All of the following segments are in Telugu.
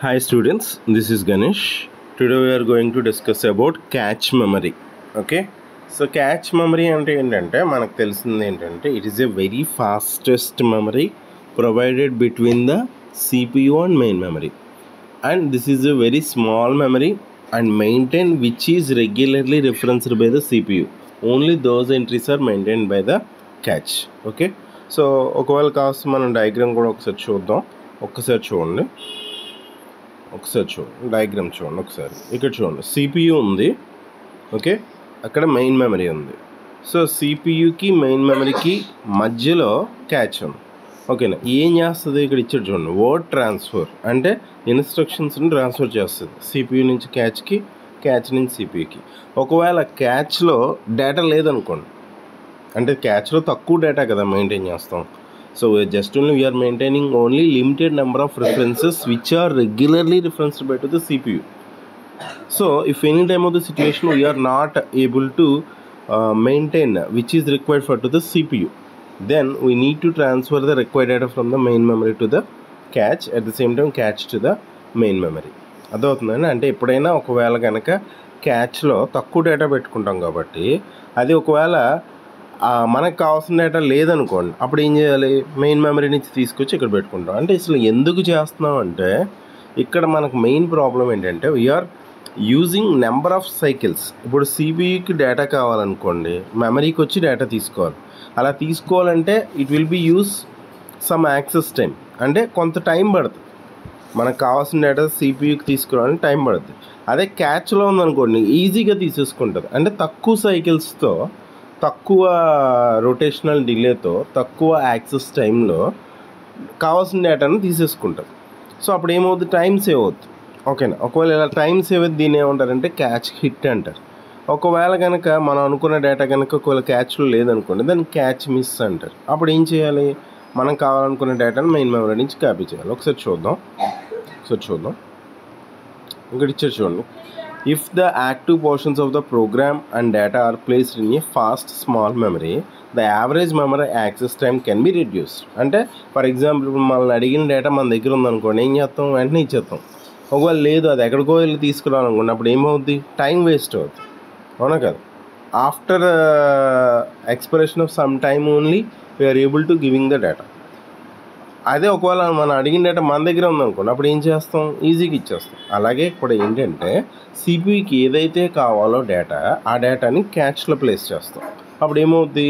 Hi students, this is Ganesh. Today we are going to discuss about cache memory. Okay? So cache memory అంటే ఏంటంటే మనకు తెలిసింది ఏంటంటే it is a very fastest memory provided between the CPU and main memory and this is a very small memory and maintain which is regularly referenced by the CPU only those entries are maintain by the cache okay so ఒకవేళ కాస్త మనం డయాగ్రామ్ కూడా ఒకసారి చూద్దాం ఒక్కసారి చూడండి ఒకసారి చూడండి డయాగ్రామ్ చూడండి ఒకసారి ఇక్కడ చూడండి సిపియు ఉంది ఓకే అక్కడ మెయిన్ మెమరీ ఉంది సో సిపియుకి మెయిన్ మెమరీకి మధ్యలో క్యాచ్ ఉంది ఓకేనా ఏం చేస్తుంది ఇక్కడ ఇచ్చాడు చూడండి వర్డ్ ట్రాన్స్ఫర్ అంటే ఇన్స్ట్రక్షన్స్ని ట్రాన్స్ఫర్ చేస్తుంది సిపియు నుంచి క్యాచ్కి క్యాచ్ నుంచి సిపియుకి ఒకవేళ క్యాచ్లో డేటా లేదనుకోండి అంటే క్యాచ్లో తక్కువ డేటా కదా మెయింటైన్ చేస్తాం so just only we're maintaining only limited number of references which are regularly referenced by to the CPU so if any time of the situation we are not able to uh, maintain which is required for to the cpu then we need to transfer the required data from the main memory to the cache at the same time cache to the main memory అర్థమవుతుందండి అంటే ఎప్పుడైనా ఒకవేళ కనుక క్యాచ్లో తక్కువ డేటా పెట్టుకుంటాం కాబట్టి అది ఒకవేళ ఆ, మనకు కావాల్సిన డేటా లేదనుకోండి అప్పుడు ఏం చేయాలి మెయిన్ మెమరీ నుంచి తీసుకొచ్చి ఇక్కడ పెట్టుకుంటాం అంటే అసలు ఎందుకు చేస్తున్నాం అంటే ఇక్కడ మనకు మెయిన్ ప్రాబ్లం ఏంటంటే we're using number of cycles ఇప్పుడు సిబియుకి డేటా కావాలనుకోండి మెమరీకి వచ్చి డేటా తీసుకోవాలి అలా తీసుకోవాలంటే it will be use some access time అంటే కొంత టైం పడుతుంది మనకు కావాల్సిన డేటా సిపియుకి తీసుకురావడానికి టైం పడుతుంది అదే క్యాచ్లో ఉందనుకోండి ఈజీగా తీసేసుకుంటుంది అంటే తక్కువ సైకిల్స్తో తక్కువ రొటేషనల్ డిలేతో తక్కువ యాక్సెస్ టైంలో కావాల్సిన డేటాను తీసేసుకుంటుంది సో అప్పుడు ఏమవుతుంది టైం సేవ్ అవుతుంది ఓకేనా ఒకవేళ ఇలా టైం సేవ్ అయితే దీన్ని ఏమంటారంటే క్యాచ్ హిట్ అంటారు ఒకవేళ కనుక మనం అనుకున్న డేటా కనుక ఒకవేళ క్యాచ్లో లేదనుకోండి దాన్ని క్యాచ్ మిస్ అంటారు అప్పుడు ఏం చేయాలి మనం కావాలనుకున్న డేటాను మెయిన్ మెమరీ నుంచి కాపీ చేయాలి ఒకసారి చూద్దాం ఒకసారి చూద్దాం ఇక్కడ ఇచ్చారు చూడండి if the active portions of the program and data are placed in a fast small memory the average memory access time can be reduced అంటే ఫర్ ఎగ్జాంపుల్ ఇప్పుడు మనల్ని అడిగిన డేటా మన దగ్గర ఉందనుకోండి ఏం చేస్తాం వెంటనే ఇచ్చేస్తాం ఒకవేళ లేదు అది ఎక్కడికో వెళ్ళి తీసుకురావాలనుకోండి అప్పుడు ఏమవుద్ది టైం వేస్ట్ అవుతుంది అవునా కదా after expiration of some time only we're able to giving the data అదే ఒకవేళ మనం అడిగిన డేటా మన దగ్గర ఉందనుకోండి అప్పుడు ఏం చేస్తాం ఈజీగా ఇచ్చేస్తాం అలాగే ఇప్పుడు ఏంటంటే సిపికి ఏదైతే కావాలో డేటా ఆ డేటాని క్యాచ్లో ప్లేస్ చేస్తాం అప్పుడు ఏమవుద్ది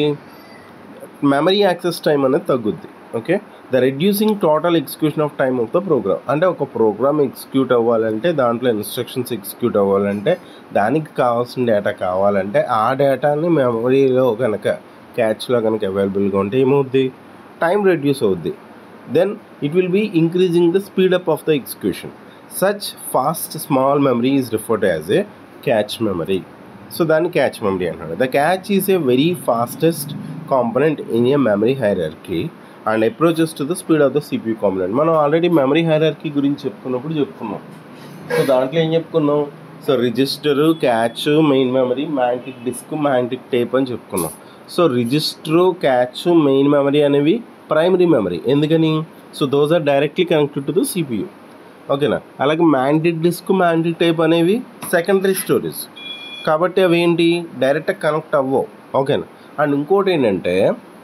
మెమరీ యాక్సెస్ టైం అనేది తగ్గుద్ది okay the reducing total execution of time of the program అంటే ఒక ప్రోగ్రామ్ ఎగ్జిక్యూట్ అవ్వాలంటే దాంట్లో ఇన్స్ట్రక్షన్స్ ఎగ్జిక్యూట్ అవ్వాలంటే దానికి కావాల్సిన డేటా కావాలంటే ఆ డేటాని మెమరీలో కనుక క్యాచ్లో కనుక అవైలబుల్గా ఉంటే ఏమవుద్ది టైం రెడ్యూస్ అవుద్ది then it will be increasing the speedup of the execution such fast small memory is referred as a cache memory so దాన్ని క్యాచ్ మెమరీ అంటున్నాడు the cache is a very fastest component in a memory hierarchy and approaches to the speed of the CPU component మనం ఆల్రెడీ మెమరీ హైరార్కీ గురించి చెప్పుకున్నప్పుడు చెప్పుకున్నాం సో దాంట్లో ఏం చెప్పుకున్నాం so register cache main memory magnetic disk మ్యాంటిక్ tape అని చెప్పుకున్నాం so register cache main memory అనేవి ప్రైమరీ మెమరీ ఎందుకని so those are directly connected to the CPU ఓకేనా అలాగే మ్యాంటిక్ డిస్క్ మ్యాంటిక్ టైప్ అనేవి సెకండరీ స్టోరేజ్ కాబట్టి అవి ఏంటి డైరెక్ట్గా కనెక్ట్ అవ్వవు ఓకేనా అండ్ ఇంకోటి ఏంటంటే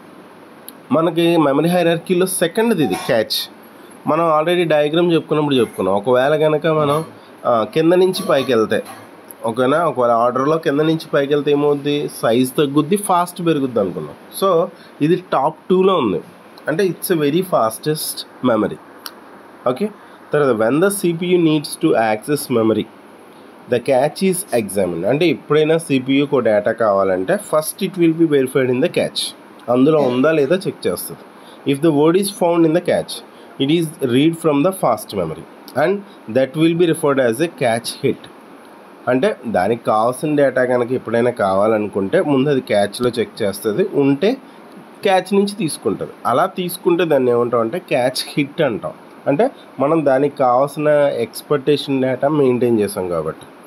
మనకి మెమరీ హైరార్కీలో సెకండ్ది ఇది క్యాచ్ మనం ఆల్రెడీ డయాగ్రామ్ చెప్పుకున్నప్పుడు చెప్పుకున్నాం ఒకవేళ కనుక మనం ఆ, కింద నుంచి పైకి వెళ్తే ఓకేనా ఒకవేళ ఆర్డర్లో కింద నుంచి పైకి వెళ్తే ఏమవుద్ది సైజ్ తగ్గుద్ది ఫాస్ట్ పెరుగుద్ది అనుకున్నాం సో ఇది టాప్ టూలో ఉంది అంటే it's a very fastest memory okay తర్వాత when the CPU needs to access memory the cache is examine అంటే ఎప్పుడైనా సిపియుకి ఒక డేటా కావాలంటే first it will be verified in the cache అందులో ఉందా లేదా చెక్ చేస్తుంది if the word is found in the cache it is read from the fast memory and that will be referred as a cache hit అంటే దానికి కావాల్సిన డేటా కనుక ఎప్పుడైనా కావాలనుకుంటే ముందు అది క్యాచ్లో చెక్ చేస్తుంది ఉంటే క్యాచ్ నుంచి తీసుకుంటుంది అలా తీసుకుంటే దాన్ని ఏమంటాం అంటే క్యాచ్ హిట్ అంటాం అంటే మనం దానికి కావాల్సిన ఎక్స్పెక్టేషన్ డేటా మెయింటైన్ చేసాం కాబట్టి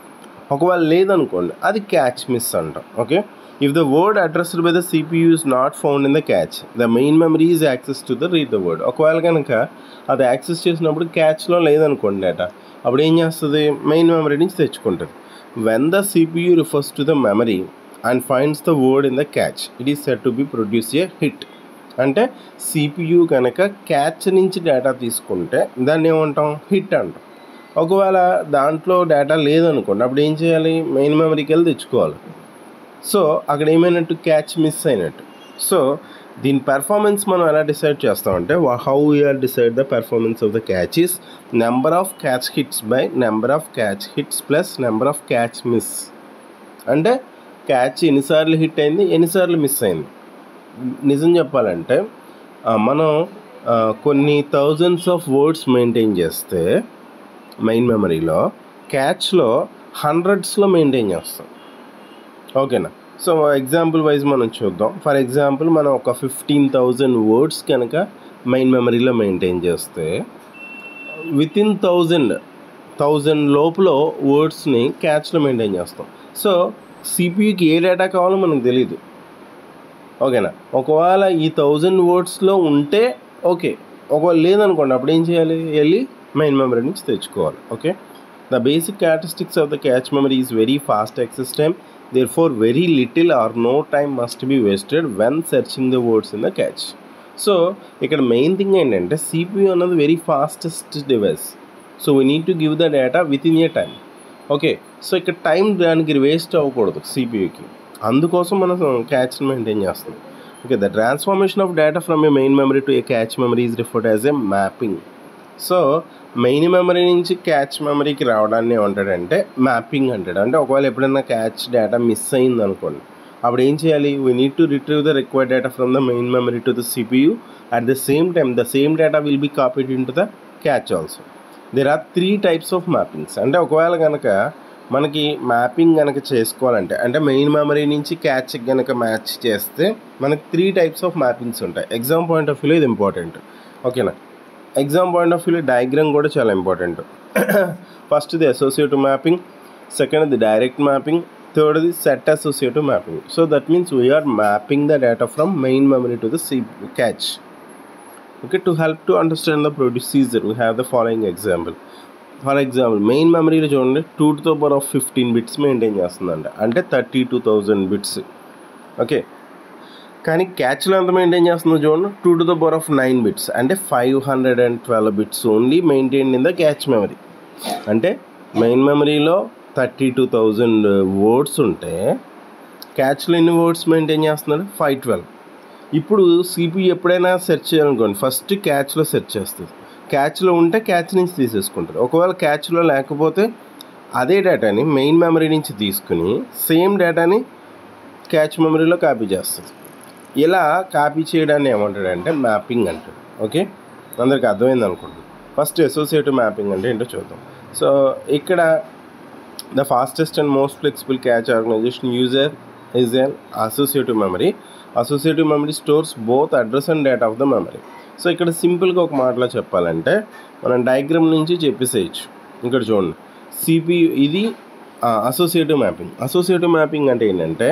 ఒకవేళ లేదనుకోండి అది క్యాచ్ మిస్ అంటాం okay if the word addressed by the CPU is not found in the cache the main memory is access to the read the word ఒకవేళ కనుక అది యాక్సెస్ చేసినప్పుడు క్యాచ్లో లేదనుకోండి డేటా అప్పుడు ఏం చేస్తుంది మెయిన్ మెమరీ నుంచి తెచ్చుకుంటుంది when the CPU refers to the memory and finds the word in the cache it is set to be produce a hit అంటే సిపియు కనుక క్యాచ్ నుంచి డేటా తీసుకుంటే దాన్ని ఏమంటాం హిట్ అంటాం ఒకవేళ దాంట్లో డేటా లేదనుకోండి అప్పుడు ఏం చేయాలి మెయిన్ మెమరీకి వెళ్ళి తెచ్చుకోవాలి సో అక్కడ ఏమైనట్టు క్యాచ్ మిస్ అయినట్టు సో దీని పెర్ఫార్మెన్స్ మనం ఎలా డిసైడ్ చేస్తామంటే how we're decide the performance of the cache is number of cache hits by number of cache hits plus number of cache miss అంటే క్యాచ్ ఎన్నిసార్లు హిట్ అయింది ఎన్నిసార్లు మిస్ అయింది నిజం చెప్పాలంటే ఆ, మనం ఆ, కొన్ని థౌజండ్స్ ఆఫ్ వర్డ్స్ మెయింటైన్ చేస్తే మెయిన్ మెమరీలో క్యాచ్లో హండ్రెడ్స్లో మెయింటైన్ చేస్తాం ఓకేనా సో ఎగ్జాంపుల్ వైజ్ మనం చూద్దాం ఫర్ ఎగ్జాంపుల్ మనం ఒక ఫిఫ్టీన్ థౌజండ్ వర్డ్స్ కనుక మెయిన్ మెమరీలో మెయింటైన్ చేస్తే విత్ ఇన్ థౌజండ్ థౌజండ్ లోపల వర్డ్స్ని క్యాచ్లో మెయింటైన్ చేస్తాం సో సిపియూకి ఏ డేటా కావాలో మనకు తెలియదు ఓకేనా ఒకవేళ ఈ థౌజండ్ వర్డ్స్లో ఉంటే ఓకే ఒకవేళ లేదనుకోండి అప్పుడు ఏం చేయాలి వెళ్ళి మెయిన్ మెమరీ నుంచి తెచ్చుకోవాలి okay the basic characteristics of the cache memory is very fast access time therefore very little or no time must be wasted when searching the words in the cache so ఇక్కడ మెయిన్ థింగ్ ఏంటంటే సిపియూ అన్నది very fastest device so we need to give the data within a time okay so ఇక్కడ టైం దానికి వేస్ట్ అవ్వకూడదు సిపియూకి అందుకోసం మనం క్యాచ్ని మెయింటైన్ చేస్తాం okay the transformation of data from a main memory to a cache memory is referred as a mapping so main memory నుంచి క్యాచ్ మెమరీకి రావడాన్ని ఏమంటాడంటే మ్యాపింగ్ అంటాడు అంటే ఒకవేళ ఎప్పుడైనా క్యాచ్ డేటా మిస్ అయింది అనుకోండి అప్పుడు ఏం చేయాలి we need to retrieve the required data from the main memory to the CPU at the same time the same data will be copied in to the cache also there are three types of mappings అంటే ఒకవేళ కనుక మనకి మ్యాపింగ్ కనుక చేసుకోవాలంటే అంటే మెయిన్ మెమరీ నుంచి క్యాచ్ కనుక మ్యాచ్ చేస్తే మనకి త్రీ టైప్స్ ఆఫ్ మ్యాపింగ్స్ ఉంటాయి ఎగ్జామ్ పాయింట్ ఆఫ్ వ్యూలో ఇది ఇంపార్టెంట్ ఓకేనా ఎగ్జామ్ పాయింట్ ఆఫ్ వ్యూలో డయాగ్రామ్ కూడా చాలా important first the associative mapping second the direct mapping third the set associative mapping so that means we're mapping the data from main memory to the C cache okay to help to understand the procedure we have the following example for example main మెమరీలో చూడండి two to the power of fifteen bits maintain చేస్తుందండి అంటే thirty two thousand bits okay కానీ క్యాచ్లో ఎంత మెయింటైన్ చేస్తుందో చూడండి two to the power of nine bits అంటే five hundred and twelve bits only maintain in the cache memory అంటే మెయిన్ మెమరీలో థర్టీ టూ థౌజండ్ వర్డ్స్ ఉంటే క్యాచ్లో ఎన్ని వర్డ్స్ మెయింటైన్ చేస్తున్నాడు ఫైవ్ ట్వెల్వ్ ఇప్పుడు సిపి ఎప్పుడైనా సెర్చ్ చేయాలనుకోండి ఫస్ట్ క్యాచ్లో సెర్చ్ చేస్తుంది క్యాచ్లో ఉంటే క్యాచ్ నుంచి తీసేసుకుంటుంది ఒకవేళ క్యాచ్లో లేకపోతే అదే డేటాని మెయిన్ మెమరీ నుంచి తీసుకుని సేమ్ డేటాని క్యాచ్ మెమరీలో కాపీ చేస్తుంది ఇలా కాపీ చేయడాన్ని ఏమంటాడంటే మ్యాపింగ్ అంటాడు ఓకే అందరికి అర్థమైంది అనుకుంటున్నాను ఫస్ట్ అసోసియేటివ్ మ్యాపింగ్ అంటే ఏంటో చూద్దాం సో ఇక్కడ the fastest and most flexible cache organization user is an associative memory associative memory stores both address and data of the memory so ఇక్కడ సింపుల్గా ఒక మాటలో చెప్పాలంటే మనం డయాగ్రామ్ నుంచి చెప్పేసేయచ్చు ఇక్కడ చూడండి సిపియు ఇది అసోసియేటివ్ మ్యాపింగ్ అసోసియేటివ్ మ్యాపింగ్ అంటే ఏంటంటే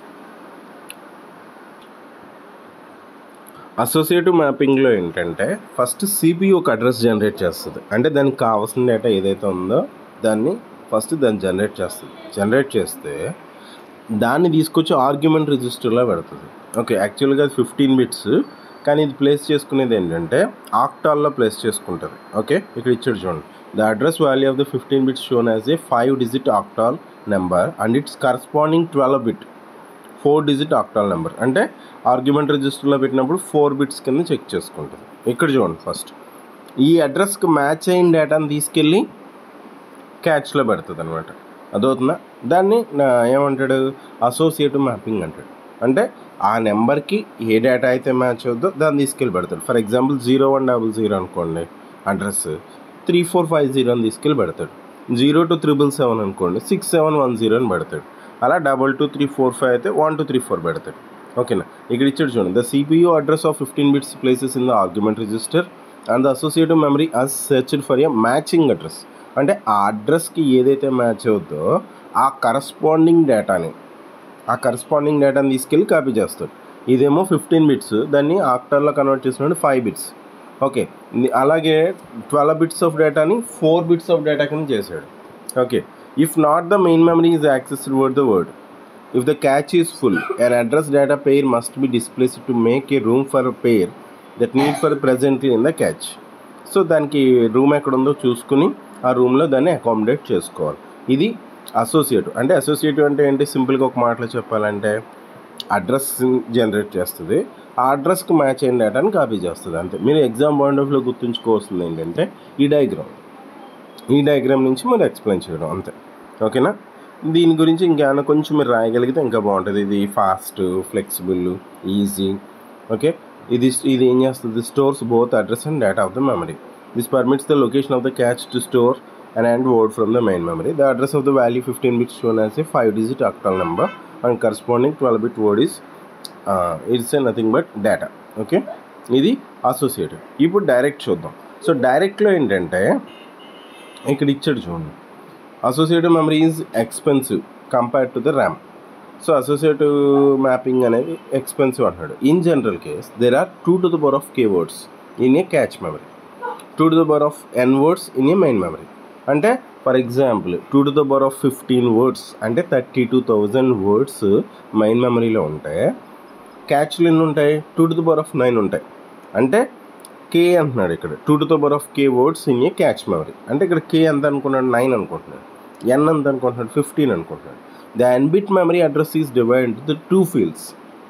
అసోసియేటివ్ మ్యాపింగ్లో ఏంటంటే ఫస్ట్ సిపియు ఒక అడ్రస్ జనరేట్ చేస్తుంది అంటే దానికి కావాల్సిన డేటా ఏదైతే ఉందో దాన్ని ఫస్ట్ దాన్ని జనరేట్ చేస్తుంది జనరేట్ చేస్తే దాన్ని తీసుకొచ్చి ఆర్గ్యుమెంట్ రిజిస్టర్లో పెడుతుంది ఓకే యాక్చువల్గా అది ఫిఫ్టీన్ బిట్స్ కానీ ఇది ప్లేస్ చేసుకునేది ఏంటంటే ఆక్టాల్లో ప్లేస్ చేసుకుంటుంది ఓకే ఇక్కడ ఇచ్చాడు చూడండి the address value of the fifteen bits shown as a five digit octal number and its corresponding twelve bit four digit octal number అంటే ఆర్గ్యుమెంట్ రిజిస్టర్లో పెట్టినప్పుడు ఫోర్ బిట్స్ కింద చెక్ చేసుకుంటుంది ఇక్కడ చూడండి ఫస్ట్ ఈ అడ్రస్కి మ్యాచ్ అయిన డేటాని తీసుకెళ్ళి క్యాచ్లో పెడుతుంది అనమాట అదవుతుందా దాన్ని నా ఏమంటాడు అసోసియేటివ్ మ్యాపింగ్ అంటాడు అంటే ఆ నెంబర్కి ఏ డేటా అయితే మ్యాచ్ అవుద్దో దాన్ని తీసుకెళ్ళి పెడతాడు for example zero one double zero అనుకోండి address three four five zero అని తీసుకెళ్ళి పెడతాడు జీరో టు త్రిబుల్ సెవెన్ అనుకోండి సిక్స్ సెవెన్ వన్ జీరో అని పెడతాడు అలా double two three four five అయితే వన్ టూ త్రీ ఫోర్ పెడతాడు ఓకేనా ఇక్కడ ఇచ్చాడు చూడండి the CPU address of fifteen bits places in the argument register and the associative memory as searched for a matching address అంటే ఆ అడ్రస్కి ఏదైతే మ్యాచ్ అవుద్దో ఆ కరస్పాండింగ్ డేటాని ఆ కరస్పాండింగ్ డేటాని తీసుకెళ్ళి కాపీ చేస్తాడు ఇదేమో ఫిఫ్టీన్ బిట్స్ దాన్ని ఆక్టర్లో కన్వర్ట్ చేసినప్పుడు ఫైవ్ బిట్స్ ఓకే అలాగే ట్వెల్వ్ బిట్స్ ఆఫ్ డేటాని ఫోర్ బిట్స్ ఆఫ్ డేటా కింద చేశాడు okay if not the main memory is accessed word the word if the cache is full an address data pair must be displaced to make a room for pair that need for presently in the cache so దానికి రూమ్ ఎక్కడ ఉందో చూసుకుని ఆ రూమ్లో దాన్ని అకామిడేట్ చేసుకోవాలి ఇది అసోసియేటివ్ అంటే అసోసియేటివ్ అంటే ఏంటి సింపుల్గా ఒక మాటలో చెప్పాలంటే అడ్రస్ జనరేట్ చేస్తుంది ఆ అడ్రస్కి మ్యాచ్ అయిన డేటాని కాపీ చేస్తుంది అంతే మీరు ఎగ్జామ్ పాయింట్ ఆఫ్లో గుర్తుంచుకోవాల్సింది ఏంటంటే ఈ డయాగ్రామ్ ఈ డయాగ్రామ్ నుంచి మీరు ఎక్స్ప్లెయిన్ చేయడం అంతే ఓకేనా దీని గురించి ఇంకేమైనా కొంచెం మీరు రాయగలిగితే ఇంకా బాగుంటుంది ఇది ఫాస్ట్ ఫ్లెక్సిబుల్ ఈజీ ఓకే ఇది ఇది ఏం చేస్తుంది stores both address and data of the memory this permits the location of the cache to store and and word from the main memory the address of the value fifteen bits shown as a five digit octal number and corresponding twelve bit word is its a nothing but data okay ఇది అసోసియేటెడ్ ఇప్పుడు డైరెక్ట్ చూద్దాం సో డైరెక్ట్లో ఏంటంటే ఇక్కడ ఇచ్చాడు చూడండి associative memory is expensive compared to the RAM so associative mapping అనేది ఎక్స్పెన్సివ్ అంటున్నాడు in general case there are two to the power of K words in a cache memory two to the power of N words in a main memory అంటే for example two to the power of fifteen words అంటే thirty two thousand words main మెమరీలో ఉంటాయి క్యాచ్లు ఎన్ని ఉంటాయి two to the power of nine ఉంటాయి అంటే కే అంటున్నాడు ఇక్కడ two to the power of K words in a cache memory అంటే ఇక్కడ కే ఎంత అనుకున్నాడు నైన్ అనుకుంటున్నాడు ఎన్ ఎంత అనుకుంటున్నాడు ఫిఫ్టీన్ అనుకుంటున్నాడు the N bit memory address is divide the two fields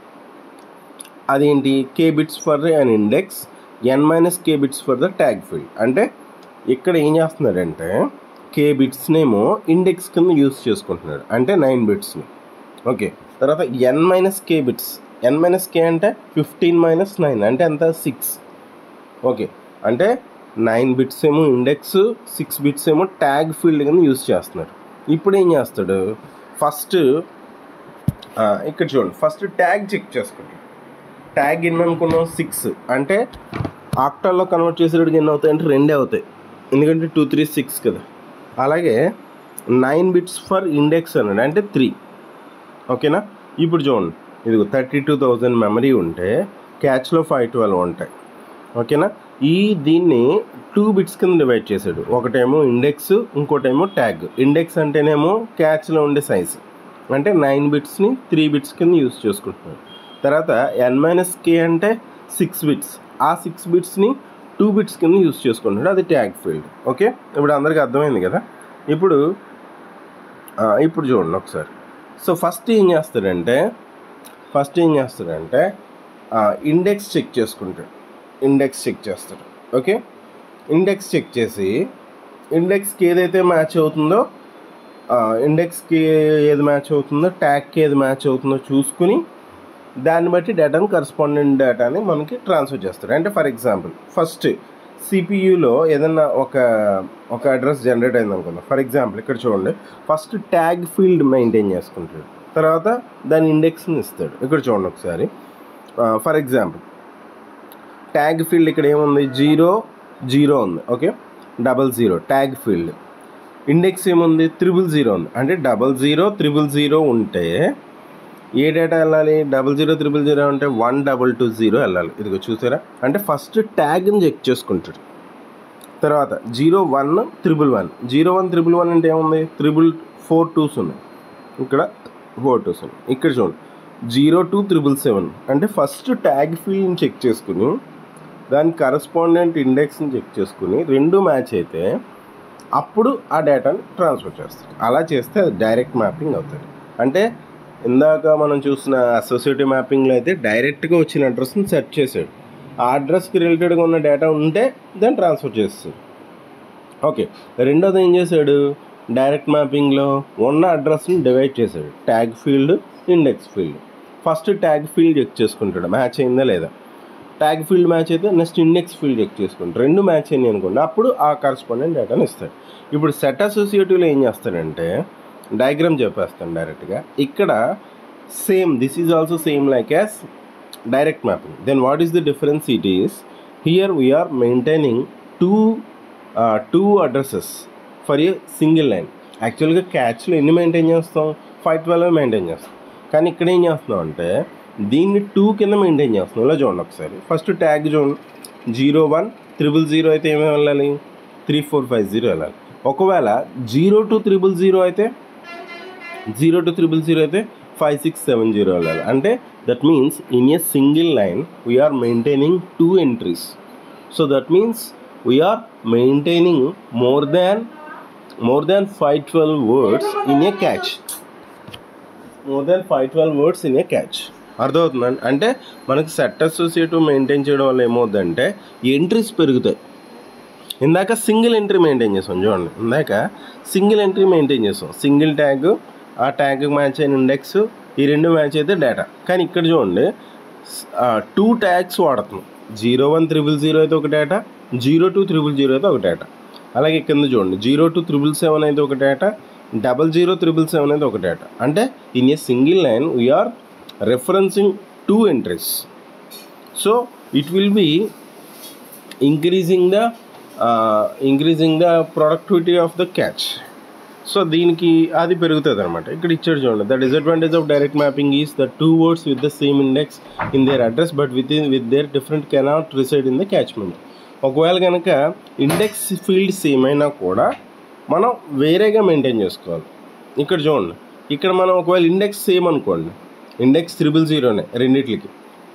అదేంటి K bits for an index N minus K bits for the tag field అంటే ఇక్కడ ఏం చేస్తున్నాడంటే కే బిట్స్నేమో ఇండెక్స్ కింద యూస్ చేసుకుంటున్నాడు అంటే నైన్ బిట్స్ని ఓకే తర్వాత N minus K bits N minus K అంటే ఫిఫ్టీన్ మైనస్ నైన్ అంటే ఎంత సిక్స్ ఓకే అంటే నైన్ బిట్స్ ఏమో ఇండెక్స్ సిక్స్ బిట్స్ ఏమో ట్యాగ్ ఫీల్డ్ కింద యూస్ చేస్తున్నాడు ఇప్పుడు ఏం చేస్తాడు ఫస్ట్ ఇక్కడ చూడండి ఫస్ట్ ట్యాగ్ చెక్ చేసుకుంటాడు ట్యాగ్ ఎన్ని అనుకున్నాం సిక్స్ అంటే ఆక్టాల్లో కన్వర్ట్ చేసేటికి ఎన్ని అవుతాయి అంటే రెండే అవుతాయి ఎందుకంటే టూ త్రీ సిక్స్ కదా అలాగే నైన్ బిట్స్ ఫర్ ఇండెక్స్ అన్నాడు అంటే త్రీ ఓకేనా ఇప్పుడు చూడండి ఇది థర్టీ టూ థౌజండ్ మెమరీ ఉంటే క్యాచ్లో ఫైవ్ ట్వెల్వ్ ఉంటాయి ఓకేనా ఈ దీన్ని టూ బిట్స్ కింద డివైడ్ చేశాడు ఒకటేమో ఇండెక్స్ ఇంకోటేమో ట్యాగ్ ఇండెక్స్ అంటేనేమో క్యాచ్లో ఉండే సైజ్ అంటే నైన్ బిట్స్ని త్రీ బిట్స్ కింద యూస్ చేసుకుంటున్నాడు తర్వాత ఎన్ మైనస్ కే అంటే సిక్స్ బిట్స్ ఆ సిక్స్ బిట్స్ని టూ బిట్స్ కింద యూస్ చేసుకుంటున్నాడు అది ట్యాగ్ ఫీల్డ్ ఓకే ఇప్పుడు అందరికీ అర్థమైంది కదా ఇప్పుడు ఇప్పుడు చూడండి ఒకసారి సో ఫస్ట్ ఏం చేస్తాడంటే ఫస్ట్ ఏం చేస్తాడంటే ఇండెక్స్ చెక్ చేసుకుంటాడు ఇండెక్స్ చెక్ చేస్తాడు ఓకే ఇండెక్స్ చెక్ చేసి ఇండెక్స్కి ఏదైతే మ్యాచ్ అవుతుందో ఇండెక్స్కి ఏది మ్యాచ్ అవుతుందో ట్యాగ్కి ఏది మ్యాచ్ అవుతుందో చూసుకుని దాన్ని బట్టి డేటాను కరస్పాండెంట్ డేటాని మనకి ట్రాన్స్ఫర్ చేస్తాడు అంటే ఫర్ ఎగ్జాంపుల్ ఫస్ట్ సిపియూలో ఏదన్నా ఒక ఒక అడ్రస్ జనరేట్ అయింది అనుకుందాం ఫర్ ఎగ్జాంపుల్ ఇక్కడ చూడండి ఫస్ట్ ట్యాగ్ ఫీల్డ్ మెయింటైన్ చేసుకుంటాడు తర్వాత దాని ఇండెక్స్ని ఇస్తాడు ఇక్కడ చూడండి ఒకసారి ఫర్ ఎగ్జాంపుల్ ట్యాగ్ ఫీల్డ్ ఇక్కడ ఏముంది జీరో జీరో ఉంది okay double zero tag field index ఏముంది త్రిబుల్ జీరో ఉంది అంటే డబల్ జీరో త్రిబుల్ జీరో ఉంటే ఏ డేటా వెళ్ళాలి డబల్ జీరో త్రిబుల్ జీరో అంటే వన్ డబల్ టూ జీరో వెళ్ళాలి ఇదిగో చూసారా అంటే ఫస్ట్ ట్యాగ్ని చెక్ చేసుకుంటాడు తర్వాత zero one triple one zero one triple one అంటే ఏముంది త్రిబుల్ ఫోర్ టూస్ ఉన్నాయి ఇక్కడ ఫోర్ టూస్ ఉన్నాయి ఇక్కడ చూడండి జీరో టూ త్రిబుల్ సెవెన్ అంటే ఫస్ట్ ట్యాగ్ ఫీల్డ్ని చెక్ చేసుకుని దాని కరస్పాండెంట్ ఇండెక్స్ని చెక్ చేసుకుని రెండు మ్యాచ్ అయితే అప్పుడు ఆ డేటాని ట్రాన్స్ఫర్ చేస్తారు అలా చేస్తే అది డైరెక్ట్ మ్యాపింగ్ అవుతుంది అంటే ఇందాక మనం చూసిన అసోసియేటివ్ మ్యాపింగ్లో అయితే డైరెక్ట్గా వచ్చిన అడ్రస్ని సెట్ చేసాడు ఆ అడ్రస్కి రిలేటెడ్గా ఉన్న డేటా ఉంటే దాన్ని ట్రాన్స్ఫర్ చేస్తాడు ఓకే రెండోది ఏం చేశాడు డైరెక్ట్ మ్యాపింగ్లో ఉన్న అడ్రస్ని డివైడ్ చేశాడు tag field index field first tag field check చేసుకుంటాడు మ్యాచ్ అయిందా లేదా ట్యాగ్ ఫీల్డ్ మ్యాచ్ అయితే నెక్స్ట్ ఇండెక్స్ ఫీల్డ్ చెక్ చేసుకుంటాడు రెండు మ్యాచ్ అయినాయి అనుకోండి అప్పుడు ఆ కరస్పాండెంట్ డేటాని ఇస్తాడు ఇప్పుడు సెట్ అసోసియేటివ్లో ఏం చేస్తాడంటే డయాగ్రామ్ చెప్పేస్తాను డైరెక్ట్గా ఇక్కడ same this is also same like as direct mapping then what is the difference it is here we are maintaining two two addresses for a single line యాక్చువల్గా క్యాచ్లో ఎన్ని మెయింటైన్ చేస్తాం ఫైవ్ ట్వెల్వ్ మెయింటైన్ చేస్తాం కానీ ఇక్కడ ఏం చేస్తున్నాం అంటే దీన్ని టూ కింద మెయింటైన్ చేస్తున్నాం ఇలా చూడండి ఒకసారి ఫస్ట్ ట్యాగ్ చూడండి జీరో వన్ త్రిబుల్ జీరో అయితే ఏమేమి వెళ్ళాలి త్రీ ఫోర్ ఫైవ్ జీరో వెళ్ళాలి ఒకవేళ జీరో టు త్రిబుల్ జీరో అయితే జీరో టు త్రిబుల్ జీరో అయితే ఫైవ్ సిక్స్ సెవెన్ జీరో వెళ్ళాలి అంటే that means in a single line we are maintaining two entries so that means we are maintaining more than more than five twelve words in a cache more than five twelve words in a cache అర్థమవుతుందండి అంటే మనకి సెట్ అసోసియేటివ్ మెయింటైన్ చేయడం వల్ల ఏమవుతుందంటే ఎంట్రీస్ పెరుగుతాయి ఇందాక సింగిల్ ఎంట్రీ మెయింటైన్ చేసాం చూడండి ఇందాక సింగిల్ ఎంట్రీ మెయింటైన్ చేసాం సింగిల్ ట్యాగ్ ఆ ట్యాగ్ మ్యాచ్ అయిన ఇండెక్స్ ఈ రెండు మ్యాచ్ అయితే డేటా కానీ ఇక్కడ చూడండి టూ ట్యాగ్స్ వాడుతున్నాం జీరో వన్ త్రిబుల్ జీరో అయితే ఒక data zero two triple zero అయితే ఒక డేటా అలాగే కింద చూడండి జీరో టూ త్రిబుల్ సెవెన్ అయితే ఒక data double zero triple seven అయితే ఒక డేటా అంటే in a single line we are referencing two entries so it will be increasing the increasing the productivity of the cache so దీనికి అది పెరుగుతుంది అనమాట ఇక్కడ ఇచ్చాడు చూడండి the disadvantage of direct mapping is the two words with the same index in their address but with in with their different cannot reside in the cache memory ఒకవేళ కనుక ఇండెక్స్ ఫీల్డ్ సేమ్ అయినా కూడా మనం వేరేగా మెయింటైన్ చేసుకోవాలి ఇక్కడ చూడండి ఇక్కడ మనం ఒకవేళ ఇండెక్స్ సేమ్ అనుకోండి ఇండెక్స్ త్రిబుల్ జీరోనే రెండిట్లకి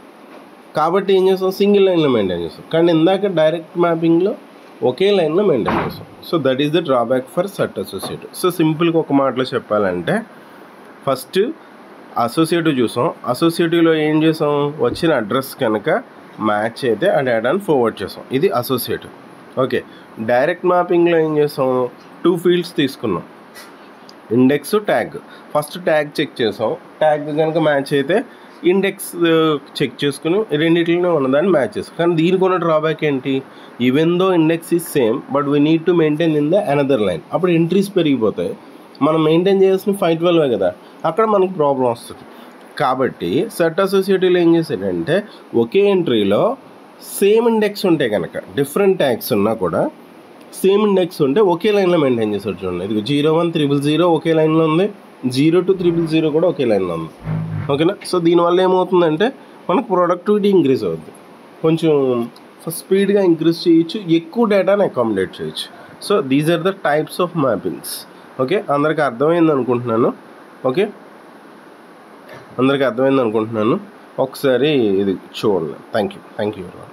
కాబట్టి ఏం చేస్తాం సింగిల్ లైన్లో మెయింటైన్ చేస్తాం కానీ ఇందాక డైరెక్ట్ మ్యాపింగ్లో ఒకే లైన్లో మెయింటైన్ చేస్తాం so that is the drawback for set associative so సింపుల్గా ఒక మాటలో చెప్పాలంటే ఫస్ట్ అసోసియేటివ్ చూసాం అసోసియేటివ్లో ఏం చేసాం వచ్చిన అడ్రస్ కనుక మ్యాచ్ అయితే ఆ డేటాని ఫార్వర్డ్ చేసాం ఇది అసోసియేటివ్ ఓకే డైరెక్ట్ మ్యాపింగ్లో ఏం చేసాం టూ ఫీల్డ్స్ తీసుకున్నాం index tag first tag check చేసాం ట్యాగ్ కనుక మ్యాచ్ అయితే ఇండెక్స్ చెక్ చేసుకుని రెండింటిలోనే ఉన్నదాన్ని మ్యాచ్ చేస్తాం కానీ దీనికి ఉన్న డ్రాబ్యాక్ ఏంటి even though index is same but we need to maintain in the another line అప్పుడు ఎంట్రీస్ పెరిగిపోతాయి మనం మెయింటైన్ చేయాల్సిన ఫైవ్ ట్వెల్వ్ కదా అక్కడ మనకు ప్రాబ్లం వస్తుంది కాబట్టి సెట్ అసోసియేటివ్లో ఏం చేశాడంటే ఒకే ఎంట్రీలో సేమ్ ఇండెక్స్ ఉంటే కనుక డిఫరెంట్ ట్యాగ్స్ ఉన్నా కూడా సేమ్ ఇండెక్స్ ఉంటే ఒకే లైన్లో మెయింటైన్ చేశాడు చూడండి ఇది జీరో వన్ త్రిబుల్ జీరో ఒకే లైన్లో ఉంది జీరో టు త్రిబుల్ జీరో కూడా ఒకే లైన్లో ఉంది ఓకేనా సో దీనివల్ల ఏమవుతుందంటే మనకు ప్రొడక్టివిటీ ఇంక్రీజ్ అవుద్ది కొంచెం స్పీడ్గా ఇంక్రీజ్ చేయొచ్చు ఎక్కువ డేటాని అకామిడేట్ చేయొచ్చు so these are the types of mappings okay అందరికి అర్థమైంది అనుకుంటున్నాను ఓకే అందరికి అర్థమైంది అనుకుంటున్నాను ఒకసారి ఇది చూడండి thank you thank you very much